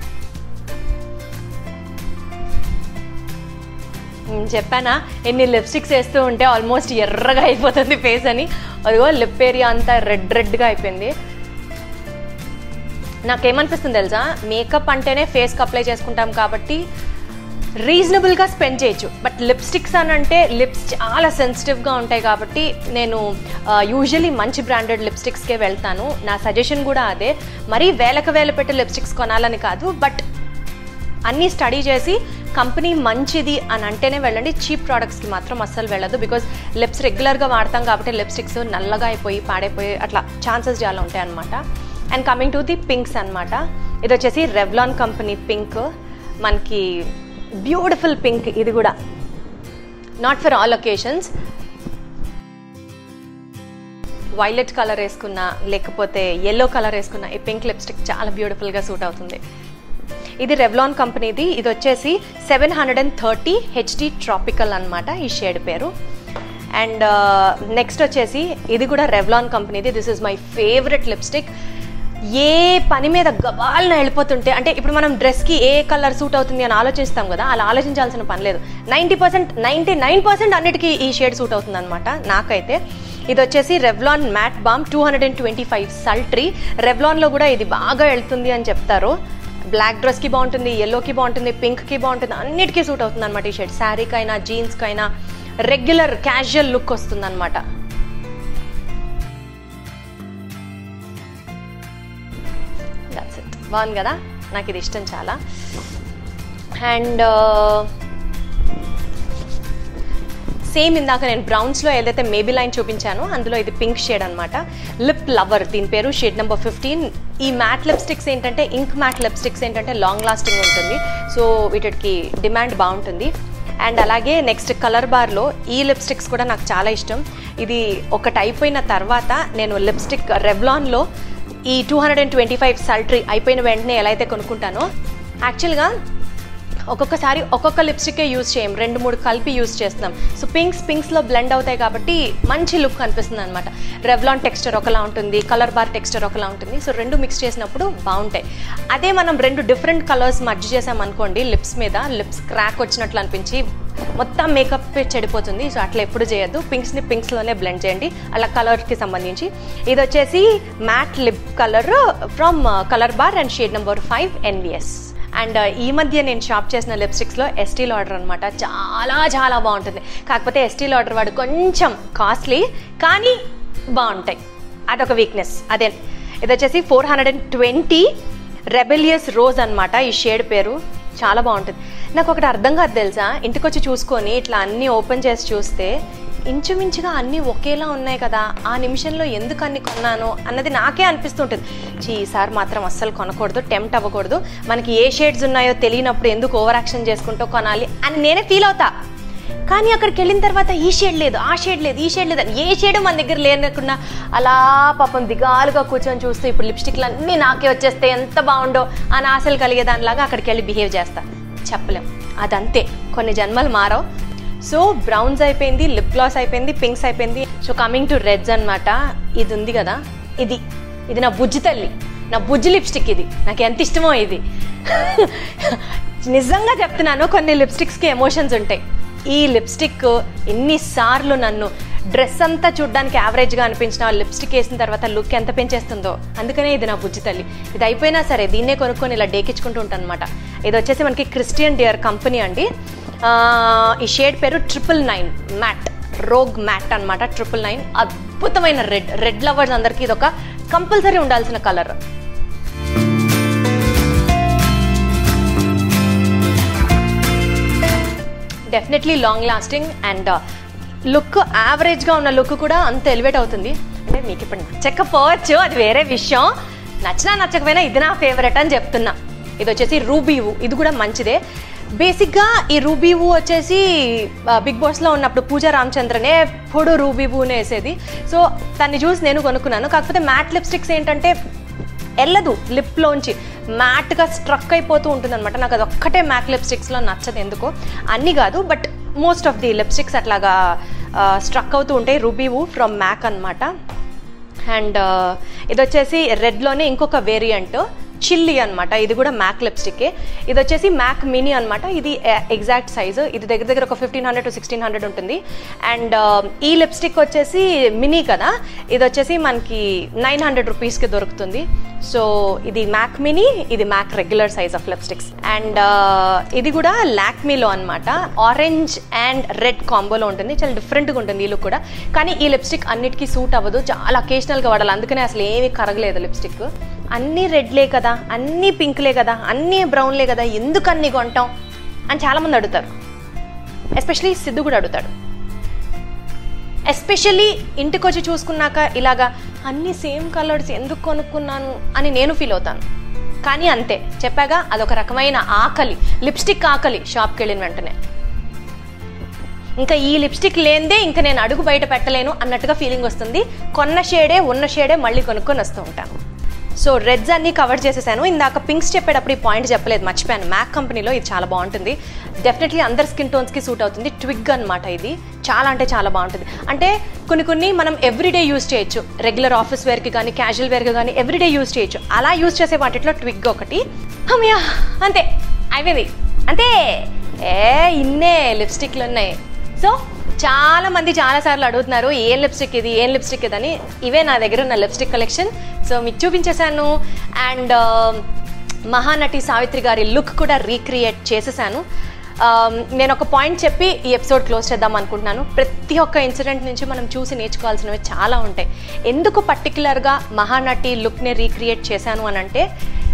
నేను చెప్పానా ఎన్ని లిప్స్టిక్స్ వేస్తూ ఉంటే ఆల్మోస్ట్ ఎర్రగా అయిపోతుంది ఫేస్ అని అదిగో లిప్ ఏరియా అంతా రెడ్ రెడ్గా అయిపోయింది నాకేమనిపిస్తుంది తెలుసా మేకప్ అంటేనే ఫేస్కి అప్లై చేసుకుంటాం కాబట్టి రీజనబుల్గా స్పెండ్ చేయొచ్చు బట్ లిప్స్టిక్స్ అని అంటే లిప్స్ చాలా సెన్సిటివ్గా ఉంటాయి కాబట్టి నేను యూజువలీ మంచి బ్రాండెడ్ లిప్స్టిక్స్కే వెళ్తాను నా సజెషన్ కూడా అదే మరీ వేలకు వేల పెట్టి లిప్స్టిక్స్ కొనాలని కాదు బట్ అన్నీ స్టడీ చేసి కంపెనీ మంచిది అని అంటేనే వెళ్ళండి చీప్ ప్రోడక్ట్స్కి మాత్రం అస్సలు వెళ్ళదు బికాజ్ లిప్స్ రెగ్యులర్గా వాడతాం కాబట్టి లిప్స్టిక్స్ నల్లగా అయిపోయి పాడైపోయి అట్లా ఛాన్సెస్ చాలా ఉంటాయి అనమాట and coming to the pinks అనమాట ఇది వచ్చేసి రెవ్లాన్ కంపెనీ పింక్ మనకి బ్యూటిఫుల్ పింక్ ఇది కూడా not for all occasions violet colour వేసుకున్నా లేకపోతే ఎల్లో కలర్ వేసుకున్నా ఈ పింక్ లిప్స్టిక్ చాలా బ్యూటిఫుల్గా సూట్ అవుతుంది ఇది రెవ్లాన్ కంపెనీది ఇది వచ్చేసి seven hundred and thirty HD tropical అనమాట ఈ షేడ్ పేరు అండ్ నెక్స్ట్ వచ్చేసి ఇది కూడా రెవ్లాన్ కంపెనీది this is my favourite lipstick ఏ పని మీద గబాల్న వెళ్ళిపోతుంటే అంటే ఇప్పుడు మనం డ్రెస్కి ఏ కలర్ సూట్ అవుతుంది అని ఆలోచిస్తాం కదా అలా ఆలోచించాల్సిన పని లేదు ninety percent ninety nine percent అన్నిటికీ ఈ షేడ్ సూట్ అవుతుంది అనమాట నాకైతే ఇది వచ్చేసి Revlon matte balm two hundred and twenty five sultry రెవ్లాన్లో కూడా ఇది బాగా వెళ్తుంది అని చెప్తారు బ్లాక్ డ్రెస్కి బాగుంటుంది ఎల్లోకి బాగుంటుంది పింక్కి బాగుంటుంది అన్నిటికీ సూట్ అవుతుంది అనమాట ఈ షర్ట్ శారీకైనా జీన్స్కైనా రెగ్యులర్ క్యాజువల్ లుక్ వస్తుంది అనమాట బాగుంది కదా నాకు ఇది ఇష్టం చాలా అండ్ సేమ్ ఇందాక నేను బ్రౌన్స్లో ఏదైతే మేబీ లైన్ చూపించానో అందులో ఇది పింక్ షేడ్ అనమాట లిప్ లవర్ దీని పేరు షేడ్ నెంబర్ ఫిఫ్టీన్ ఈ మ్యాట్ లిప్స్టిక్స్ ఏంటంటే ఇంక్ మ్యాట్ లిప్స్టిక్స్ ఏంటంటే లాంగ్ లాస్టింగ్ ఉంటుంది సో వీటికి డిమాండ్ బాగుంటుంది అండ్ అలాగే నెక్స్ట్ కలర్ బార్లో ఈ లిప్స్టిక్స్ కూడా నాకు చాలా ఇష్టం ఇది ఒకటి అయిపోయిన తర్వాత నేను లిప్స్టిక్ రెవ్లాన్లో ఈ two hundred and twenty five sultry అయిపోయిన వెంటనే ఎలా అయితే కొనుక్కుంటానో యాక్చువల్గా ఒక్కొక్కసారి ఒక్కొక్క లిప్స్టికే యూజ్ చేయం రెండు మూడు కలిపి యూజ్ చేస్తున్నాం సో పింక్స్ పింక్స్లో బ్లెండ్ అవుతాయి కాబట్టి మంచి లుక్ అనిపిస్తుంది అనమాట రెవ్లాన్ టెక్స్చర్ ఒకలా ఉంటుంది కలర్ బార్ టెక్స్చర్ ఒకలా ఉంటుంది సో రెండు మిక్స్ చేసినప్పుడు బాగుంటాయి అదే మనం రెండు డిఫరెంట్ కలర్స్ మర్జ్ చేసామనుకోండి లిప్స్ మీద లిప్స్ క్రాక్ వచ్చినట్లు అనిపించి మొత్తం మేకప్ చెడిపోతుంది సో అట్లా ఎప్పుడు చేయొద్దు పింక్స్ని పింక్స్లోనే బ్లెండ్ చేయండి అలా కలర్కి సంబంధించి ఇది వచ్చేసి matte lip colour from colour bar and shade number five NVS and ఈ మధ్య నేను షాప్ చేసిన లిప్స్టిక్స్లో ఎస్టీ లాడర్ అనమాట చాలా చాలా బాగుంటుంది కాకపోతే ఎస్టీ లాడర్ వాడు కొంచెం కాస్ట్లీ కానీ బాగుంటాయి అదొక వీక్నెస్ అదే ఇది వచ్చేసి four hundred and twenty rebellious rose అనమాట ఈ షేడ్ పేరు చాలా బాగుంటుంది నాకు ఒకటి అర్థం కాదు తెలుసా ఇంటికి వచ్చి చూసుకొని ఇట్లా అన్నీ ఓపెన్ చేసి చూస్తే ఇంచుమించుగా అన్నీ ఒకేలా ఉన్నాయి కదా ఆ నిమిషంలో ఎందుకు అన్ని కొన్నాను అన్నది నాకే అనిపిస్తుంటుంది చీ ఈసారి మాత్రం అస్సలు కొనకూడదు టెంప్ట్ అవ్వకూడదు మనకి ఏ షేడ్స్ ఉన్నాయో తెలియనప్పుడు ఎందుకు ఓవర్ యాక్షన్ చేసుకుంటూ కొనాలి అని నేనే ఫీల్ అవుతా కానీ అక్కడికి వెళ్ళిన తర్వాత ఈ షేడ్ లేదు ఆ షేడ్ లేదు ఈ షేడ్ లేదు అని ఏ షేడ్ మన దగ్గర లేనకుండా అలా పాపం దిగాలుగా కూర్చొని చూస్తూ ఇప్పుడు లిప్స్టిక్లు అన్నీ నాకే వచ్చేస్తే ఎంత బాగుండో అని ఆశలు కలిగే దానిలాగా అక్కడికి వెళ్ళి బిహేవ్ చేస్తా చెప్పలేం అదంతే కొన్ని జన్మలు మారవు సో బ్రౌన్స్ అయిపోయింది లిప్ గ్లాస్ అయిపోయింది పింక్స్ అయిపోయింది సో కమింగ్ టు రెడ్స్ అనమాట ఇది ఉంది కదా ఇది ఇది నా బుజ్జి తల్లి నా బుజ్జి లిప్స్టిక్ ఇది నాకు ఎంత ఇష్టమో ఇది నిజంగా చెప్తున్నాను కొన్ని లిప్స్టిక్స్కి ఎమోషన్స్ ఉంటాయి ఈ లిప్స్టిక్ ఎన్నిసార్లు నన్ను డ్రెస్ అంతా చూడడానికి యావరేజ్గా అనిపించిన లిప్స్టిక్ వేసిన తర్వాత లుక్ ఎంత పెంచేస్తుందో అందుకనే ఇది నా బుజ్జి తల్లి ఇది అయిపోయినా సరే దీన్నే కొనుక్కొని ఇలా డేకించుకుంటూ ఉంటాను అనమాట ఇది వచ్చేసి మనకి క్రిస్టియన్ డియర్ కంపెనీ అండి ఆ, ఈ షేడ్ పేరు triple nine matte rouge matte అన్నమాట ట్రిపుల్ నైన్ అద్భుతమైన రెడ్ రెడ్ లవర్స్ అందరికీ ఇది ఒక కంపల్సరీ ఉండాల్సిన colour definitely long lasting and look యావరేజ్గా ఉన్న లుక్ కూడా అంత ఎలివేట్ అవుతుంది అంటే మీకు ఇప్పుడు నచ్చకపోవచ్చు అది వేరే విషయం నచ్చినా నచ్చకపోయినా ఇది నా ఫేవరెట్ అని చెప్తున్నా ఇది వచ్చేసి రూబీవు ఇది కూడా మంచిదే బేసిక్గా ఈ రూబీవు వచ్చేసి ఆ, బిగ్ బాస్లో ఉన్నప్పుడు పూజా రామచంద్రనే ఎప్పుడు రూబీవునే వేసేది సో దాన్ని చూసి నేను కొనుక్కున్నాను కాకపోతే మ్యాట్ లిప్స్టిక్స్ ఏంటంటే వెళ్ళదు లిప్లోంచి మ్యాట్గా స్ట్రక్ అయిపోతూ ఉంటుంది అనమాట నాకు అది ఒక్కటే మ్యాట్ లిప్స్టిక్స్లో నచ్చదు ఎందుకో అన్నీ కాదు but most of the lipsticks అట్లాగా స్ట్రక్ అవుతూ ఉంటాయి రూబీవు ఫ్రమ్ మ్యాక్ అనమాట అండ్ ఇది వచ్చేసి రెడ్లోనే ఇంకొక వేరియంట్ చిల్లీ అన్నమాట ఇది కూడా మ్యాక్ లిప్స్టిక్ ఇది వచ్చేసి మ్యాక్ మినీ అన్నమాట ఇది ఎగ్జాక్ట్ సైజు ఇది దగ్గర దగ్గర ఒక fifteen hundred to sixteen hundred ఉంటుంది అండ్ ఈ లిప్స్టిక్ వచ్చేసి మినీ కదా ఇది వచ్చేసి మనకి నైన్ హండ్రెడ్ రూపీస్కి దొరుకుతుంది సో ఇది మ్యాక్ మినీ ఇది MAC regular size of lipsticks and ఇది కూడా లాక్మీలో అన్నమాట ఆరెంజ్ అండ్ రెడ్ కాంబోలో ఉంటుంది చాలా డిఫరెంట్గా ఉంటుంది ఈ లుక్ కూడా కానీ ఈ లిప్స్టిక్ అన్నిటికీ సూట్ అవ్వదు చాలా అకేషనల్గా వాడాలి అందుకనే అసలు ఏమీ కరగలేదు లిప్స్టిక్ అన్నీ రెడ్లే కదా అన్నీ పింక్లే కదా అన్నీ బ్రౌన్లే కదా ఎందుకు అన్ని కొంటాం అని చాలామంది అడుగుతారు ఎస్పెషలీ సిద్ధు కూడా అడుగుతాడు ఎస్పెషల్లీ ఇంటికి వచ్చి చూసుకున్నాక ఇలాగా అన్ని సేమ్ కలర్స్ ఎందుకు కొనుక్కున్నాను అని నేను ఫీల్ అవుతాను కానీ అంతే చెప్పాగా అదొక రకమైన ఆకలి లిప్స్టిక్ ఆకలి షాప్కి వెళ్ళిన వెంటనే ఇంకా ఈ లిప్స్టిక్ లేనిదే ఇంకా నేను అడుగు బయట పెట్టలేను అన్నట్టుగా ఫీలింగ్ వస్తుంది కొన్న షేడే ఉన్న షేడే మళ్ళీ కొనుక్కొని వస్తూ ఉంటాను సో రెడ్స్ అన్ని కవర్ చేసేసాను ఇందాక పింక్స్ చెప్పేటప్పుడు ఈ పాయింట్ చెప్పలేదు మర్చిపోయాను మ్యాక్ కంపెనీలో ఇది చాలా బాగుంటుంది డెఫినెట్లీ అందరి స్కిన్ టోన్స్కి సూట్ అవుతుంది ట్విగ్ అనమాట ఇది చాలా అంటే చాలా బాగుంటుంది అంటే కొన్ని కొన్ని మనం ఎవ్రీడే యూస్ చేయొచ్చు రెగ్యులర్ ఆఫీస్ వేర్కి కానీ క్యాజువల్ వేర్కి కానీ ఎవ్రీడే యూస్ చేయొచ్చు అలా యూస్ చేసే వాటిలో ట్విగ్ ఒకటి అమ్మయ్యా అంతే అయిపోయింది అంతే ఏ ఇన్నే లిప్స్టిక్లు ఉన్నాయి సో చాలా మంది చాలా సార్లు అడుగుతున్నారు ఏం లిప్స్టిక్ ఇది ఏం లిప్స్టిక్ ఇది అని ఇవే నా దగ్గర ఉన్న లిప్స్టిక్ కలెక్షన్ సో మీకు చూపించేశాను అండ్ మహానటి సావిత్రి గారి లుక్ కూడా రీక్రియేట్ చేసేసాను Um, నేను ఒక పాయింట్ చెప్పి ఈ ఎపిసోడ్ క్లోజ్ చేద్దాం అనుకుంటున్నాను ప్రతి ఒక్క ఇన్సిడెంట్ నుంచి మనం చూసి నేర్చుకోవాల్సినవి చాలా ఉంటాయి ఎందుకు పర్టికులర్గా మహానటి లుక్ని రీక్రియేట్ చేశాను అని అంటే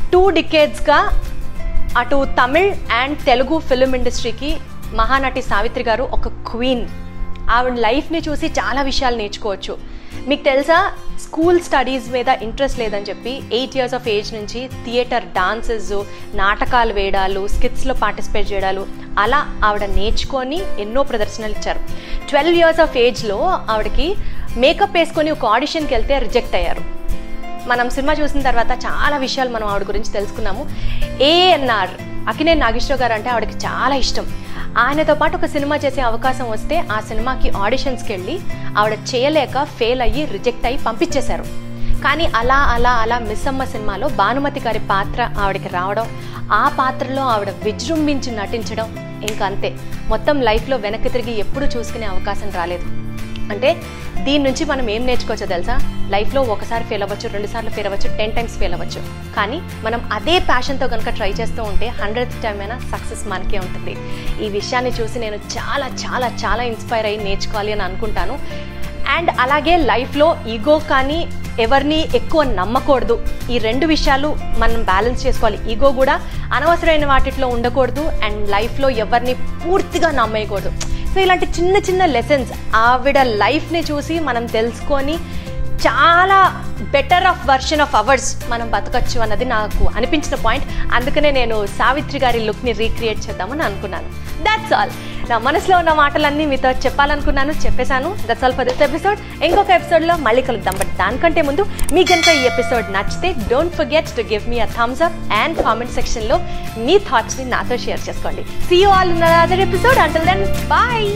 టూ డికేడ్స్గా అటు తమిళ్ అండ్ తెలుగు ఫిలిం ఇండస్ట్రీకి మహానటి సావిత్రి గారు ఒక క్వీన్ ఆవిడ లైఫ్ని చూసి చాలా విషయాలు నేర్చుకోవచ్చు మీకు తెలుసా స్కూల్ స్టడీస్ మీద ఇంట్రెస్ట్ లేదని చెప్పి ఎయిట్ ఇయర్స్ ఆఫ్ ఏజ్ నుంచి థియేటర్ డాన్సెస్ నాటకాలు వేయడాలు స్కిట్స్లో పార్టిసిపేట్ చేయడాలు అలా ఆవిడ నేర్చుకొని ఎన్నో ప్రదర్శనలు ఇచ్చారు ట్వెల్వ్ ఇయర్స్ ఆఫ్ ఏజ్లో ఆవిడకి మేకప్ వేసుకొని ఒక ఆడిషన్కి వెళ్తే రిజెక్ట్ అయ్యారు మనం సినిమా చూసిన తర్వాత చాలా విషయాలు మనం ఆవిడ గురించి తెలుసుకున్నాము ఏఎన్ఆర్ అకినే నాగేశ్వర గారు అంటే ఆవిడకి చాలా ఇష్టం ఆయనతో పాటు ఒక సినిమా చేసే అవకాశం వస్తే ఆ సినిమాకి ఆడిషన్స్కి వెళ్ళి ఆవిడ చేయలేక ఫెయిల్ అయ్యి రిజెక్ట్ అయ్యి పంపించేశారు కానీ అలా అలా అలా మిస్సమ్మ సినిమాలో భానుమతి గారి పాత్ర ఆవిడకి రావడం ఆ పాత్రలో ఆవిడ విజృంభించి నటించడం ఇంకా అంతే మొత్తం లైఫ్లో వెనక్కి తిరిగి ఎప్పుడు చూసుకునే అవకాశం రాలేదు అంటే దీని నుంచి మనం ఏం నేర్చుకోవచ్చో తెలుసా లైఫ్లో ఒకసారి ఫెయిల్ అవ్వచ్చు రెండు సార్లు ఫెయిల్ అవ్వచ్చు టెన్ టైమ్స్ ఫెయిల్ అవ్వచ్చు కానీ మనం అదే ప్యాషన్తో కనుక ట్రై చేస్తూ ఉంటే హండ్రెడ్ టైం అయినా సక్సెస్ మనకే ఉంటుంది ఈ విషయాన్ని చూసి నేను చాలా చాలా చాలా ఇన్స్పైర్ అయ్యి నేర్చుకోవాలి అని అనుకుంటాను అండ్ అలాగే లైఫ్లో ఈగో కానీ ఎవరిని ఎక్కువ నమ్మకూడదు ఈ రెండు విషయాలు మనం బ్యాలెన్స్ చేసుకోవాలి ఈగో కూడా అనవసరమైన వాటిలో ఉండకూడదు అండ్ లైఫ్లో ఎవరిని పూర్తిగా నమ్మేయకూడదు సో ఇలాంటి చిన్న చిన్న లెసన్స్ ఆవిడ లైఫ్ని చూసి మనం తెలుసుకొని చాలా better of version of ours మనం బతకచ్చు అన్నది నాకు అనిపించిన పాయింట్ అందుకనే నేను సావిత్రి గారి లుక్ని రీక్రియేట్ చేద్దామని అనుకున్నాను దాట్స్ ఆల్ నా మనసులో ఉన్న మాటలన్నీ మీతో చెప్పాలనుకున్నాను చెప్పేశాను that's all for this episode ఇంకొక ఎపిసోడ్లో మళ్ళీ కలుద్దాం బట్ దానికంటే ముందు మీ కనుక ఈ ఎపిసోడ్ నచ్చితే డోంట్ ఫర్గెట్ టు గివ్ మీ అ థమ్స్ అప్ అండ్ కామెంట్ సెక్షన్లో మీ థాట్స్ని నాతో షేర్ చేసుకోండి see you all in other episode until then bye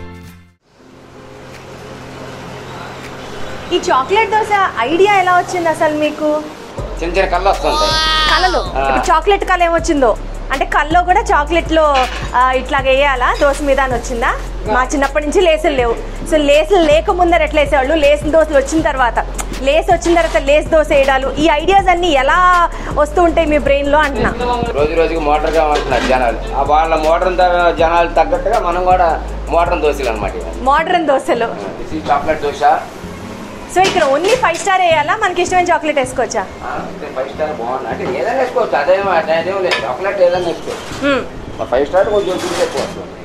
ఈ చాక్లెట్ దోశ ఐడియా ఎలా వచ్చింది అసలు మీకు చిన్న చిన్న కళ్ళు వస్తుంటాయి కళలో ఆ. ఇప్పుడు చాక్లెట్ కళ ఏమొచ్చిందో అంటే కల్లో కూడా చాక్లెట్లో ఆ, ఇట్లాగ వేయాలా దోశ మీద అని వచ్చిందా మా చిన్నప్పటి నుంచి లేసులు లేవు సో లేసులు లేకముందర ఎట్లా వేసేవాళ్ళు లేసులు దోశలు వచ్చిన తర్వాత లేస్ వచ్చిన తర్వాత లేస్ దోశ వేయడాలు ఈ ఐడియాస్ అన్ని ఎలా వస్తూ ఉంటాయి మీ బ్రెయిన్లో అంటున్నా రోజు రోజుకి మోటార్గా ఉంటున్నారు జనాలు ఆ వాళ్ళ మోటార్ జనాలు తగ్గట్టుగా మనం కూడా మోటార్ దోశలు అనమాట మోడర్న్ దోశలు చాక్లెట్ దోశ సో ఇక్కడ ఓన్లీ ఫైవ్ స్టార్ వేయాలా మనకి ఇష్టమైన చాక్లెట్ వేసుకోవచ్చా ఆ, అంటే ఫైవ్ స్టార్ బాగుంది అంటే ఏదైనా వేసుకోవచ్చు అదేమో అదేం లేదు చాక్లెట్ ఏదైనా వేసుకోవచ్చు మ్మ్. ఫైవ్ స్టార్ కొంచెం చూసి ఎక్కువ వస్తుంది